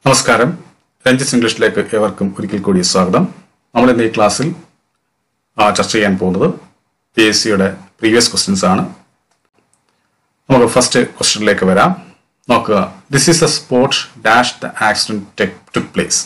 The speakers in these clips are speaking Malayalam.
നമസ്കാരം രഞ്ജിത്ത് ഇംഗ്ലീഷിലേക്ക് ഏവർക്കും ഒരിക്കൽ കൂടി സ്വാഗതം നമ്മൾ ഇന്ന് ഈ ക്ലാസ്സിൽ ആ, ചർച്ച ചെയ്യാൻ പോകുന്നത് പി എസ് സിയുടെ പ്രീവിയസ് ക്വസ്റ്റ്യൻസ് ആണ് നമുക്ക് ഫസ്റ്റ് ക്വസ്റ്റ്യനിലേക്ക് വരാം നോക്കുക this is a spot dash the accident took place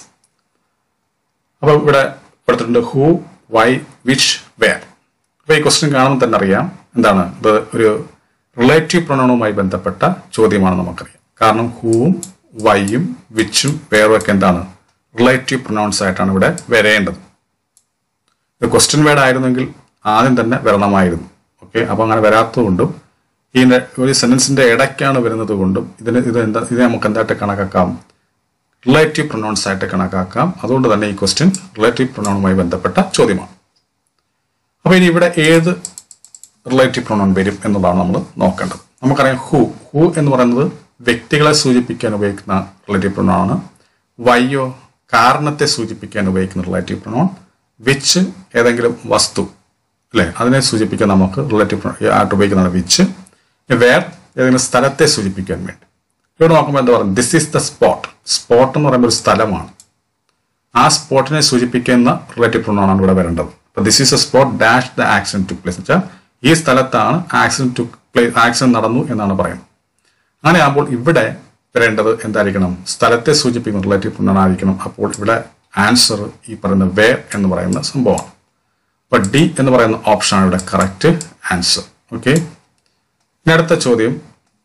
അപ്പോൾ ഇവിടെ കൊടുത്തിട്ടുണ്ട് ഹൂ വൈ വിച്ച് വെയർ അപ്പോൾ ഈ ക്വസ്റ്റ്യൻ കാണുമ്പോൾ തന്നെ അറിയാം എന്താണ് ഇത് ഒരു റിലേറ്റീവ് പ്രൊണൗണുമായി ബന്ധപ്പെട്ട ചോദ്യമാണ് നമുക്കറിയാം കാരണം ഹൂവും വൈയും വിച്ചും വേറും ഒക്കെ എന്താണ് റിലേറ്റീവ് പ്രൊണൗൺസ് ആയിട്ടാണ് ഇവിടെ വരേണ്ടത് ഇത് ക്വസ്റ്റ്യൻ വേർഡ് ആയിരുന്നെങ്കിൽ ആദ്യം തന്നെ വരണമായിരുന്നു ഓക്കെ അപ്പോൾ അങ്ങനെ വരാത്തതുകൊണ്ടും ഈ നെ- ഒരു സെന്റൻസിന്റെ ഇടയ്ക്കാണ് വരുന്നത് കൊണ്ടും ഇതിന് ഇത് എന്താ ഇത് നമുക്ക് എന്തായിട്ട് കണക്കാക്കാം റിലേറ്റീവ് പ്രൊനൗൺസ് ആയിട്ട് കണക്കാക്കാം അതുകൊണ്ട് തന്നെ ഈ ക്വസ്റ്റ്യൻ റിലേറ്റീവ് പ്രൊനൗണുമായി ബന്ധപ്പെട്ട ചോദ്യമാണ് അപ്പോൾ ഇനി ഇവിടെ ഏത് റിലേറ്റീവ് പ്രൊനൗൺ വരും എന്നുള്ളതാണ് നമ്മൾ നോക്കേണ്ടത് നമുക്കറിയാം ഹു ഹു എന്ന് പറയുന്നത് വ്യക്തികളെ സൂചിപ്പിക്കാൻ ഉപയോഗിക്കുന്ന റിലേറ്റീവ് പ്രൊനൗൺ ആണ് വയ്യോ കാരണത്തെ സൂചിപ്പിക്കാൻ ഉപയോഗിക്കുന്ന റിലേറ്റീവ് പ്രൊനൗൺ വിച്ച് ഏതെങ്കിലും വസ്തു അല്ലെ അതിനെ സൂചിപ്പിക്കാൻ നമുക്ക് റിലേറ്റീവ് ആയിട്ട് ഉപയോഗിക്കുന്നതാണ് വിച്ച് വേർ ഏതെങ്കിലും സ്ഥലത്തെ സൂചിപ്പിക്കാൻ വേണ്ടി ഇവിടെ നോക്കുമ്പോൾ എന്താ പറയുക this is the spot spot എന്ന് പറയുമ്പോൾ ഒരു സ്ഥലമാണ് ആ സ്പോട്ടിനെ സൂചിപ്പിക്കുന്ന റിലേറ്റീവ് പ്രൊണൗൺ ആണ് ഇവിടെ വരേണ്ടത് this is a spot dash the accident to place വെച്ചാൽ ഈ സ്ഥലത്താണ് ആക്സിഡന്റ് ടു പ്ലേസ് ആക്സിഡന്റ് നടന്നു എന്നാണ് പറയുന്നത് അങ്ങനെ ആകുമ്പോൾ ഇവിടെ വരേണ്ടത് എന്തായിരിക്കണം സ്ഥലത്തെ സൂചിപ്പിക്കുന്ന റിലേറ്റീവ് പ്രൊണൗൺ ആയിരിക്കണം അപ്പോൾ ഇവിടെ ആൻസർ ഈ പറയുന്ന വേർ എന്ന് പറയുന്ന സംഭവമാണ് അപ്പൊ ഡി എന്ന് പറയുന്ന ഓപ്ഷനാണ് ഇവിടെ കറക്റ്റ് ആൻസർ ഓക്കെ ഇനി അടുത്ത ചോദ്യം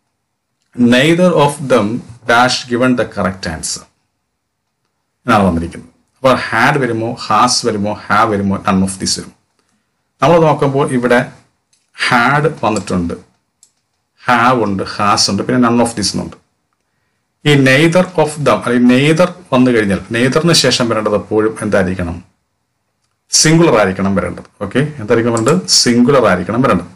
neither of them dash given the correct answer എന്നാണ് വന്നിരിക്കുന്നത് അപ്പോൾ ഹാഡ് വരുമോ ഹാസ് വരുമോ ഹാവ് വരുമോ നൺ ഓഫ് ദിസ് വരും നമ്മൾ നോക്കുമ്പോൾ ഇവിടെ ഹാഡ് വന്നിട്ടുണ്ട് ഹാവ് ഉണ്ട് ഹാസ് ഉണ്ട് പിന്നെ നൺ ഓഫ് ദിസ് എന്നുണ്ട് ഈ നെയ്തർ ഓഫ് ദം അല്ലെങ്കിൽ നെയ്തർ വന്നു കഴിഞ്ഞാൽ നെയ്തറിന് ശേഷം വരേണ്ടത് എപ്പോഴും എന്തായിരിക്കണം സിംഗുലർ ആയിരിക്കണം വരേണ്ടത് ഓക്കെ എന്തായിരിക്കണം വരേണ്ടത് സിംഗുലർ ആയിരിക്കണം വരേണ്ടത്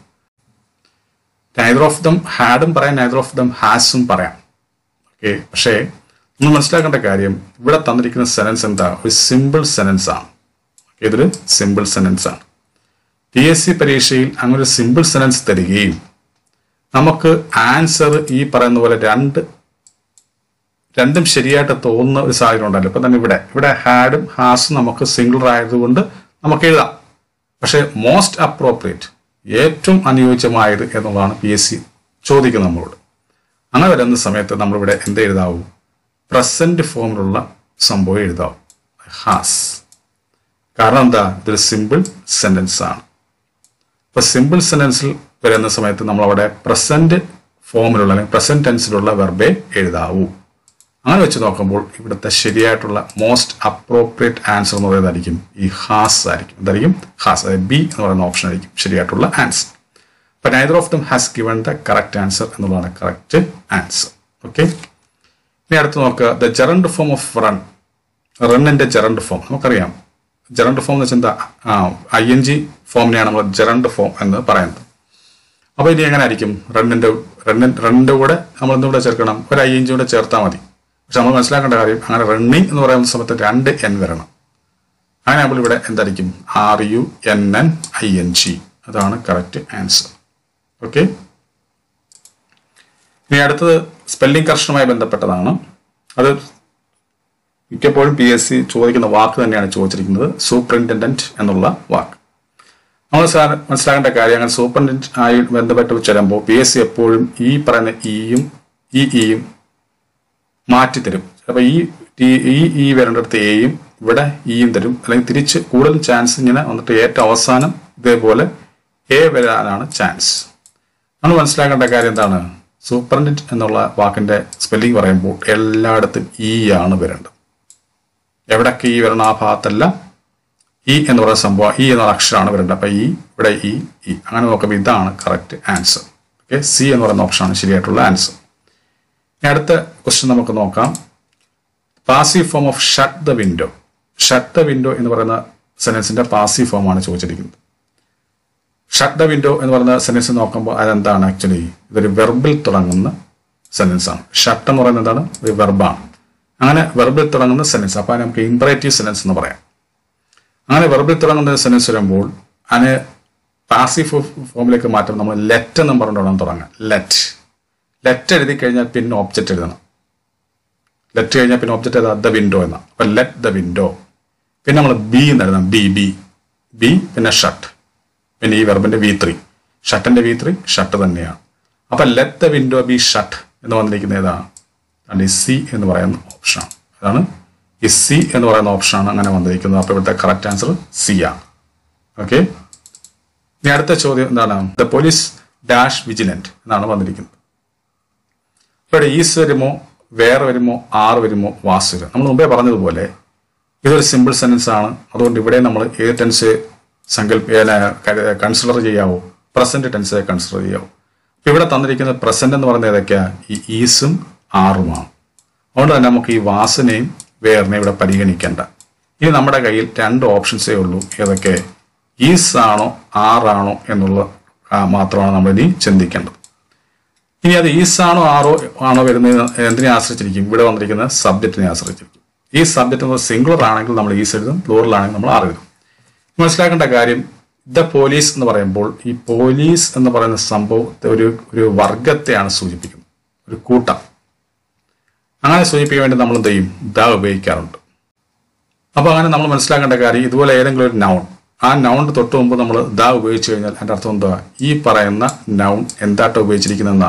നൈദർ ഓഫ് ദം ഹാഡും പറയാം നൈദർ ഓഫ് ദം ഹാസും പറയാം ഓക്കെ പക്ഷേ നമ്മൾ മനസ്സിലാക്കേണ്ട കാര്യം ഇവിടെ തന്നിരിക്കുന്ന സെനൻസ് എന്താ ഒരു സിമ്പിൾ സെനൻസ് ആണ് Okay, ഇതൊരു സിമ്പിൾ സെനൻസ് ആണ് പി എസ് സി പരീക്ഷയിൽ അങ്ങനെ ഒരു സിമ്പിൾ സെനൻസ് തരികയും നമുക്ക് ആൻസർ ഈ പറയുന്ന പോലെ രണ്ട് രണ്ടും ശരിയായിട്ട് തോന്നുന്ന ഒരു സാഹചര്യം ഉണ്ടല്ലോ ഇപ്പൊ തന്നെ ഇവിടെ ഇവിടെ ഹാഡും ഹാസും നമുക്ക് സിംഗിളർ ആയതുകൊണ്ട് നമുക്ക് എഴുതാം പക്ഷെ മോസ്റ്റ് അപ്രോപ്രിയേറ്റ് ഏറ്റവും അനുയോജ്യമായത് എന്നുള്ളതാണ് പി എസ് സി ചോദിക്കുന്നത് നമ്മളോട് അങ്ങനെ വരുന്ന സമയത്ത് നമ്മളിവിടെ എന്ത് എഴുതാവൂ പ്രസന്റ് ഫോമിലുള്ള സംഭവം എഴുതാവൂ ഹാസ് കാരണം എന്താ ഇതൊരു സിമ്പിൾ സെന്റൻസ് ആണ് ഇപ്പൊ സിമ്പിൾ സെന്റൻസിൽ വരുന്ന സമയത്ത് നമ്മൾ അവിടെ പ്രസന്റ് ഫോമിലുള്ള അല്ലെങ്കിൽ പ്രസന്റ് ടെൻസിലുള്ള വെർബേ എഴുതാവൂ അങ്ങനെ വെച്ച് നോക്കുമ്പോൾ ഇവിടുത്തെ ശരിയായിട്ടുള്ള മോസ്റ്റ് അപ്രോപ്രിയേറ്റ് ആൻസർ എന്ന് പറയുന്നതായിരിക്കും ഈ ഹാസ് ആയിരിക്കും എന്തായിരിക്കും ഹാസ് അതായത് ബി എന്ന് പറയുന്ന ഓപ്ഷൻ ആയിരിക്കും ശരിയായിട്ടുള്ള ആൻസർ അപ്പൊ neither of them has given the correct answer എന്നുള്ളതാണ് കറക്റ്റ് ആൻസർ ഓക്കെ ഇനി അടുത്ത് നോക്കുക the gerund form of run റണ്ണിന്റെ ജെറണ്ട് ഫോം നമുക്കറിയാം ജെറണ്ട് ഫോം എന്ന് വെച്ചാൽ എന്താ ഐ എൻ ജി ഫോമിനെയാണ് നമ്മൾ ജെറണ്ട് ഫോം എന്ന് പറയുന്നത് അപ്പൊ ഇനി എങ്ങനെ ആയിരിക്കും റണ്ണിന്റെ റണ്ണിൻ റണ്ണിന്റെ കൂടെ നമ്മൾ എന്തുകൂടെ ചേർക്കണം ഒരു ഐ എൻ ജി കൂടെ ചേർത്താൽ മതി പക്ഷെ നമ്മൾ മനസ്സിലാക്കേണ്ട കാര്യം അങ്ങനെ റണ്ണിങ് എന്ന് പറയുന്ന സമയത്ത് രണ്ട് എൻ വരണം അങ്ങനെ ആകുമ്പോൾ ഇവിടെ എന്തായിരിക്കും R U N N I N G അതാണ് കറക്റ്റ് ആൻസർ ഓക്കെ ഇനി അടുത്തത് സ്പെല്ലിംഗ് കറക്ഷനുമായി ബന്ധപ്പെട്ടതാണ് അത് മിക്കപ്പോഴും പി എസ് സി ചോദിക്കുന്ന വാക്ക് തന്നെയാണ് ചോദിച്ചിരിക്കുന്നത് സൂപ്രണ്ടൻഡന്റ് എന്നുള്ള വാക്ക് നമ്മൾ സാർ മനസ്സിലാക്കേണ്ട കാര്യം അങ്ങനെ സൂപ്രണ്ടന്റ് ആയി ബന്ധപ്പെട്ട് ചെല്ലുമ്പോൾ പി എസ് സി എപ്പോഴും ഈ പറയുന്ന ഇയും ഈ ഇയും മാറ്റി തരും അപ്പൊ ഈ ടി- ഈ ഈ വരേണ്ടടുത്ത് എയും ഇവിടെ ഇയും തരും അല്ലെങ്കിൽ തിരിച്ച് കൂടുതൽ ചാൻസ് ഇങ്ങനെ വന്നിട്ട് ഏറ്റവും അവസാനം ഇതേപോലെ എ വരാനാണ് ചാൻസ് നമ്മൾ മനസ്സിലാക്കേണ്ട കാര്യം എന്താണ് സൂപ്രണ്ടന്റ് എന്നുള്ള വാക്കിന്റെ സ്പെല്ലിംഗ് പറയുമ്പോൾ എല്ലായിടത്തും ഇ ആണ് വരേണ്ടത് എവിടൊക്കെ ഈ വരണം ആ ഭാഗത്തല്ല ഇ എന്ന് പറയുന്ന സംഭവം ഇ എന്നുള്ള അക്ഷരമാണ് വരേണ്ടത് അപ്പൊ ഈ ഇവിടെ ഇ ഇ അങ്ങനെ നോക്കുമ്പോൾ ഇതാണ് കറക്റ്റ് ആൻസർ ഓക്കെ സി എന്ന് പറയുന്ന ഓപ്ഷനാണ് ശരിയായിട്ടുള്ള ആൻസർ ഇനി അടുത്ത ക്വസ്റ്റ്യൻ നമുക്ക് നോക്കാം passive form of shut the window shut the window എന്ന് പറയുന്ന സെനൻസിന്റെ പാസീവ് ഫോം ആണ് ചോദിച്ചിരിക്കുന്നത് ഷട്ട് ദ വിൻഡോ എന്ന് പറയുന്ന സെനൻസ് നോക്കുമ്പോൾ അതെന്താണ് ആക്ച്വലി ഇതൊരു വെർബിൽ തുടങ്ങുന്ന സെനൻസ് ആണ് ഷട്ട് എന്ന് പറയുന്നത് എന്താണ് ഒരു വെർബാണ് അങ്ങനെ വെർബിൽ തുടങ്ങുന്ന സെനൻസ് അപ്പൊ അതിനെ നമുക്ക് ഇംപറേറ്റീവ് സെനൻസ് എന്ന് പറയാം അങ്ങനെ വെർബിൽ തുടങ്ങുന്ന സെനൻസ് വരുമ്പോൾ അതിന് പാസീവ് ഫോമിലേക്ക് മാറ്റുമ്പോൾ നമ്മൾ ലെറ്റ് എന്ന് പറഞ്ഞുകൊണ്ട് വേണം തുടങ്ങാൻ ലെറ്റ് ലെറ്റ് എഴുതി കഴിഞ്ഞാൽ പിന്നെ ഓബ്ജക്റ്റ് എഴുതണം ലെറ്റ് കഴിഞ്ഞാൽ പിന്നെ ഒബ്ജക്റ്റ് ഏതാ ദ വിൻഡോ എന്ന അപ്പൊ ലെറ്റ് ദ വിൻഡോ പിന്നെ നമ്മൾ ബി എന്ന് എഴുതാം ബി ബി ബി പിന്നെ ഷട്ട് പിന്നെ ഈ വെർബിന്റെ വി ത്രീ ഷട്ടിന്റെ വി ത്രീ ഷട്ട് തന്നെയാണ് അപ്പൊ let the window be shut എന്ന് വന്നിരിക്കുന്ന ഏതാണ് അതാണ് സി എന്ന് പറയുന്ന ഓപ്ഷനാണ് അതാണ് ഈ സി എന്ന് പറയുന്ന ഓപ്ഷനാണ് അങ്ങനെ വന്നിരിക്കുന്നത് അപ്പോൾ ഇവിടുത്തെ കറക്റ്റ് ആൻസർ സി ആണ് ഓക്കെ ഇനി അടുത്ത ചോദ്യം എന്താണ് ദ പോലീസ് ഡാഷ് വിജിലന്റ് എന്നാണ് വന്നിരിക്കുന്നത് ഇവിടെ ഈസ് വരുമോ വേറെ വരുമോ ആർ വരുമോ വാസ് വരും നമ്മൾ മുമ്പേ പറഞ്ഞതുപോലെ ഇതൊരു സിമ്പിൾ സെന്റൻസ് ആണ് അതുകൊണ്ട് ഇവിടെ നമ്മൾ ഏത് ടെൻസ് സങ്കല്പ കൺസിഡർ ചെയ്യാവോ പ്രസന്റ് ടെൻസ് കൺസിഡർ ചെയ്യാവോ ഇപ്പൊ ഇവിടെ തന്നിരിക്കുന്ന പ്രസന്റ് എന്ന് പറയുന്നത് ഏതൊക്കെയാ ഈ ഈസും ആറുമാണ് അതുകൊണ്ട് തന്നെ നമുക്ക് ഈ വാസനയും വേറിനെ ഇവിടെ പരിഗണിക്കേണ്ട ഇനി നമ്മുടെ കയ്യിൽ രണ്ട് ഓപ്ഷൻസേ ഉള്ളൂ ഏതൊക്കെ ഈസ് ആണോ ആറാണോ എന്നുള്ള ആ, മാത്രമാണ് നമ്മൾ ഇനി ചിന്തിക്കേണ്ടത് ഇനി അത് ഈസ് ആണോ ആറോ ആണോ വരുന്നത് എന്തിനെ ആശ്രയിച്ചിരിക്കും ഇവിടെ വന്നിരിക്കുന്ന സബ്ജക്റ്റിനെ ആശ്രയിച്ചിരിക്കും ഈ സബ്ജക്റ്റ് എന്ന് സിംഗുലർ ആണെങ്കിൽ നമ്മൾ ഈസ് എഴുതും പ്ലൂറൽ ആണെങ്കിൽ നമ്മൾ ആർ എഴുതും മനസ്സിലാക്കേണ്ട കാര്യം ദ പോലീസ് എന്ന് പറയുമ്പോൾ ഈ പോലീസ് എന്ന് പറയുന്ന സംഭവത്തെ ഒരു ഒരു വർഗത്തെയാണ് സൂചിപ്പിക്കുന്നത് ഒരു കൂട്ടം അങ്ങനെ സൂചിപ്പിക്കാൻ വേണ്ടി നമ്മൾ എന്ത് ചെയ്യും ദ ഉപയോഗിക്കാറുണ്ട് അപ്പോൾ അങ്ങനെ നമ്മൾ മനസ്സിലാക്കേണ്ട കാര്യം ഇതുപോലെ ഏതെങ്കിലും ഒരു നൗൺ ആ നൗണിന് തൊട്ട് മുമ്പ് നമ്മൾ ദ ഉപയോഗിച്ച് കഴിഞ്ഞാൽ അതിൻ്റെ അർത്ഥം എന്താ ഈ പറയുന്ന നൗൺ എന്താട്ടോ ഉപയോഗിച്ചിരിക്കുന്നതെന്നാ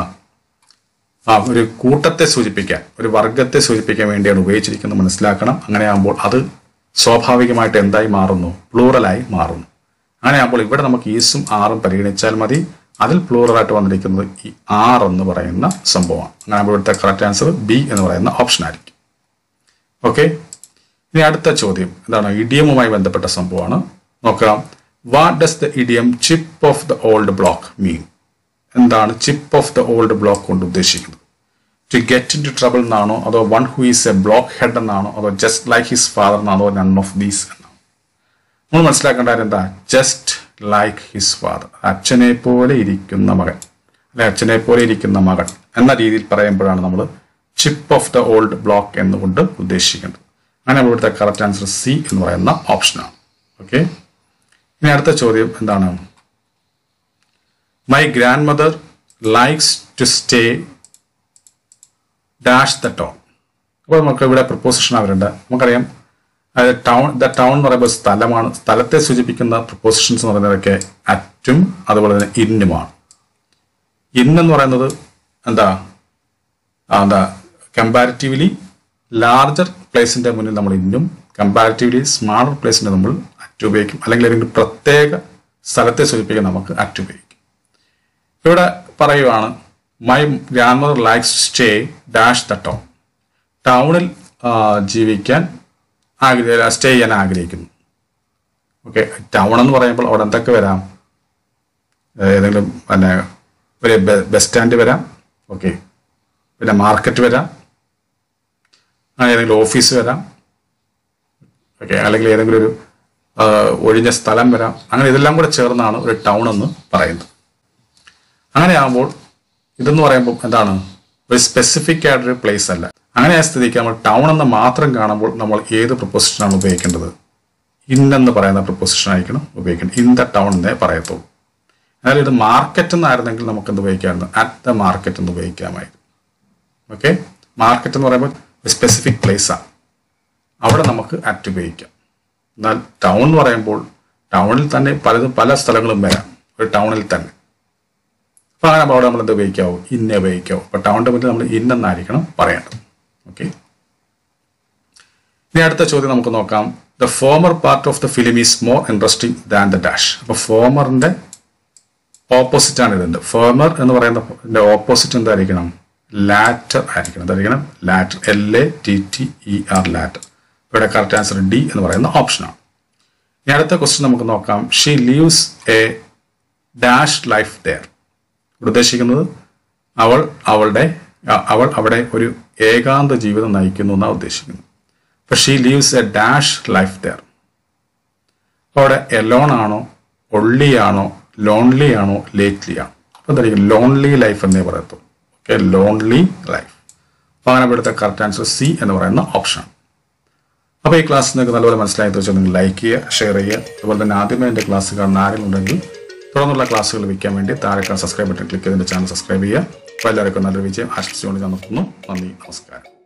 ആ ഒരു കൂട്ടത്തെ സൂചിപ്പിക്കാൻ ഒരു വർഗത്തെ സൂചിപ്പിക്കാൻ വേണ്ടിയാണ് ഉപയോഗിച്ചിരിക്കുന്നത് മനസ്സിലാക്കണം അങ്ങനെയാകുമ്പോൾ അത് സ്വാഭാവികമായിട്ട് എന്തായി മാറുന്നു പ്ലൂറലായി മാറുന്നു അങ്ങനെയാകുമ്പോൾ ഇവിടെ നമുക്ക് ഈസും ആറും പരിഗണിച്ചാൽ മതി അതിൽ പ്ലൂറലായിട്ട് വന്നിരിക്കുന്നത് ഈ ആർ എന്ന് പറയുന്ന സംഭവമാണ് അങ്ങനെ ആകുമ്പോൾ ഇവിടുത്തെ കറക്റ്റ് ആൻസർ ബി എന്ന് പറയുന്ന ഓപ്ഷൻ ആയിരിക്കും ഓക്കെ ഇനി അടുത്ത ചോദ്യം എന്താണ് ഇഡിയമുമായി ബന്ധപ്പെട്ട സംഭവമാണ് നോക്കാം what does the idiom chip off the old block mean എന്താണ് chip off the old block കൊണ്ട് ഉദ്ദേശിക്കുന്നത് to get into trouble എന്നാണോ അതോ one who is a blockhead എന്നാണോ അതോ ജസ്റ്റ് ലൈക്ക് ഹിസ് ഫാദർ എന്നാണോ നൺ ഓഫ് ദീസ് എന്നാണോ നമ്മൾ മനസ്സിലാക്കേണ്ട കാര്യം എന്താ ജസ്റ്റ് ലൈക്ക് ഹിസ് ഫാദർ അച്ഛനെ പോലെ ഇരിക്കുന്ന മകൻ അല്ലെ അച്ഛനെ പോലെ ഇരിക്കുന്ന മകൻ എന്ന രീതിയിൽ പറയുമ്പോഴാണ് നമ്മൾ chip off the old block എന്നുകൊണ്ട് ഉദ്ദേശിക്കേണ്ടത് അങ്ങനെ ഇവിടുത്തെ കറക്റ്റ് ആൻസർ സി എന്ന് പറയുന്ന ഓപ്ഷനാണ് ഓക്കെ ഇനി അടുത്ത ചോദ്യം എന്താണ് my grandmother likes to stay dash the town അപ്പോൾ നമുക്ക് ഇവിടെ പ്രപ്പോസിഷൻ അവരുണ്ട് നമുക്കറിയാം അതായത് ടൗൺ ദ ടൗൺ എന്ന് പറയുമ്പോൾ സ്ഥലമാണ് സ്ഥലത്തെ സൂചിപ്പിക്കുന്ന പ്രപ്പോസിഷൻസ് എന്ന് പറയുന്നതൊക്കെ അറ്റും അതുപോലെ തന്നെ ഇന്നുമാണ് ഇന്നെന്ന് പറയുന്നത് എന്താ ആ, എന്താ കമ്പാരിറ്റീവ്ലി ലാർജർ പ്ലേസിന്റെ മുന്നിൽ നമ്മൾ ഇന്നും കമ്പാരിറ്റീവ്ലി സ്മാളർ പ്ലേസിന്റെ നമ്മൾ അറ്റ് ഉപയോഗിക്കും അല്ലെങ്കിൽ ഏതെങ്കിലും പ്രത്യേക സ്ഥലത്തെ സൂചിപ്പിക്കാൻ നമുക്ക് അറ്റ് ഉപയോഗിക്കും ഇവിടെ പറയുവാണ് my grandmother likes stay dash the town ടൗണിൽ ആ, ജീവിക്കാൻ ആഗ്രഹ സ്റ്റേ ചെയ്യാൻ ആഗ്രഹിക്കുന്നു ഓക്കെ ടൗൺ എന്ന് പറയുമ്പോൾ അവിടെ എന്തൊക്കെ വരാം ഏതെങ്കിലും പിന്നെ ഒരു ബസ് സ്റ്റാൻഡ് വരാം ഓക്കെ പിന്നെ മാർക്കറ്റ് വരാം അങ്ങനെ ഏതെങ്കിലും ഓഫീസ് വരാം ഓക്കെ അല്ലെങ്കിൽ ഏതെങ്കിലും ഒരു ആ, ഒഴിഞ്ഞ സ്ഥലം വരാം അങ്ങനെ ഇതെല്ലാം കൂടെ ചേർന്നാണ് ഒരു ടൗൺ എന്ന് പറയുന്നത് അങ്ങനെയാകുമ്പോൾ ഇതെന്ന് പറയുമ്പോൾ എന്താണ് ഒരു സ്പെസിഫിക് ആയിട്ടൊരു പ്ലേസ് അല്ല അങ്ങനെ ആ സ്ഥിതിക്ക് നമ്മൾ ടൗൺ എന്ന് മാത്രം കാണുമ്പോൾ നമ്മൾ ഏത് പ്രൊപ്പോസിഷനാണ് ഉപയോഗിക്കേണ്ടത് ഇന്നെന്ന് പറയുന്ന പ്രൊപ്പോസിഷൻ ആയിരിക്കണം ഉപയോഗിക്കേണ്ടത് ഇൻ ദ ടൗൺ എന്നേ പറയത്തുള്ളൂ എന്നാൽ ഇത് മാർക്കറ്റ് എന്നായിരുന്നെങ്കിൽ നമുക്ക് എന്ത് ഉപയോഗിക്കാമായിരുന്നു അറ്റ് ദ മാർക്കറ്റ് എന്ന് ഉപയോഗിക്കാമായിരുന്നു ഓക്കെ മാർക്കറ്റ് എന്ന് പറയുമ്പോൾ സ്പെസിഫിക് പ്ലേസ് ആണ് അവിടെ നമുക്ക് അറ്റ് ഉപയോഗിക്കാം എന്നാൽ ടൗൺ എന്ന് പറയുമ്പോൾ ടൗണിൽ തന്നെ പലതും പല സ്ഥലങ്ങളും വരാം ഒരു ടൗണിൽ തന്നെ അപ്പൊ അങ്ങനെ അവിടെ നമ്മൾ എന്ത് ഉപയോഗിക്കാവോ ഇന്ന ഉപയോഗിക്കാവോ അപ്പൊ ടൗണിന്റെ മുന്നിൽ നമ്മൾ ഇന്നെന്നായിരിക്കണം പറയേണ്ടത് ഓക്കെ ഇനി അടുത്ത ചോദ്യം നമുക്ക് നോക്കാം the former part of the film is more interesting than the dash അപ്പൊ ഫോമറിന്റെ ഓപ്പോസിറ്റ് ആണ് ഇതിന്റെ ഫോമർ എന്ന് പറയുന്ന ഓപ്പോസിറ്റ് എന്തായിരിക്കണം ലാറ്റർ ആയിരിക്കണം എന്തായിരിക്കണം latter L A T T E R latter ഇവിടെ കറക്റ്റ് ആൻസർ ഡി എന്ന് പറയുന്ന ഓപ്ഷനാണ് ഇനി അടുത്ത ക്വസ്റ്റ്യൻ നമുക്ക് നോക്കാം she lives a dash life there ഇവിടെ ഉദ്ദേശിക്കുന്നത് അവൾ അവളുടെ അ- അവൾ അവിടെ ഒരു ഏകാന്ത ജീവിതം നയിക്കുന്നു എന്നാണ് ഉദ്ദേശിക്കുന്നത് അപ്പൊ she lives a dash life there അവിടെ എലോൺ ആണോ ഒള്ളി ആണോ ലോൺലി ആണോ ലേറ്റ്ലി ആണോ അപ്പൊ എന്തായിരിക്കും ലോൺലി ലൈഫ് എന്നേ പറയത്തുള്ളൂ ഓക്കെ ലോൺലി ലൈഫ് അപ്പൊ അങ്ങനെ ഇവിടുത്തെ കറക്റ്റ് ആൻസർ സി എന്ന് പറയുന്ന ഓപ്ഷനാണ് അപ്പോൾ ഈ ക്ലാസ് നിങ്ങൾക്ക് നല്ലപോലെ മനസ്സിലായി വെച്ചാൽ നിങ്ങൾ ലൈക്ക് ചെയ്യുക ഷെയർ ചെയ്യുക അതുപോലെ തന്നെ ആദ്യമേ എൻ്റെ ക്ലാസ് കാണുന്ന ആരെങ്കിലും ഉണ്ടെങ്കിൽ തുടർന്നുള്ള ക്ലാസ്സുകൾ വയ്ക്കാൻ വേണ്ടി താഴെ സബ്സ്ക്രൈബ് ബട്ടൺ ക്ലിക്ക് ചെയ്ത് എൻ്റെ ചാനൽ സബ്സ്ക്രൈബ് ചെയ്യുക അപ്പോൾ എല്ലാവർക്കും നല്ലൊരു വിജയം ആശംസിച്ചുകൊണ്ട് ഞാൻ നിർത്തുന്നു നന്ദി നമസ്കാരം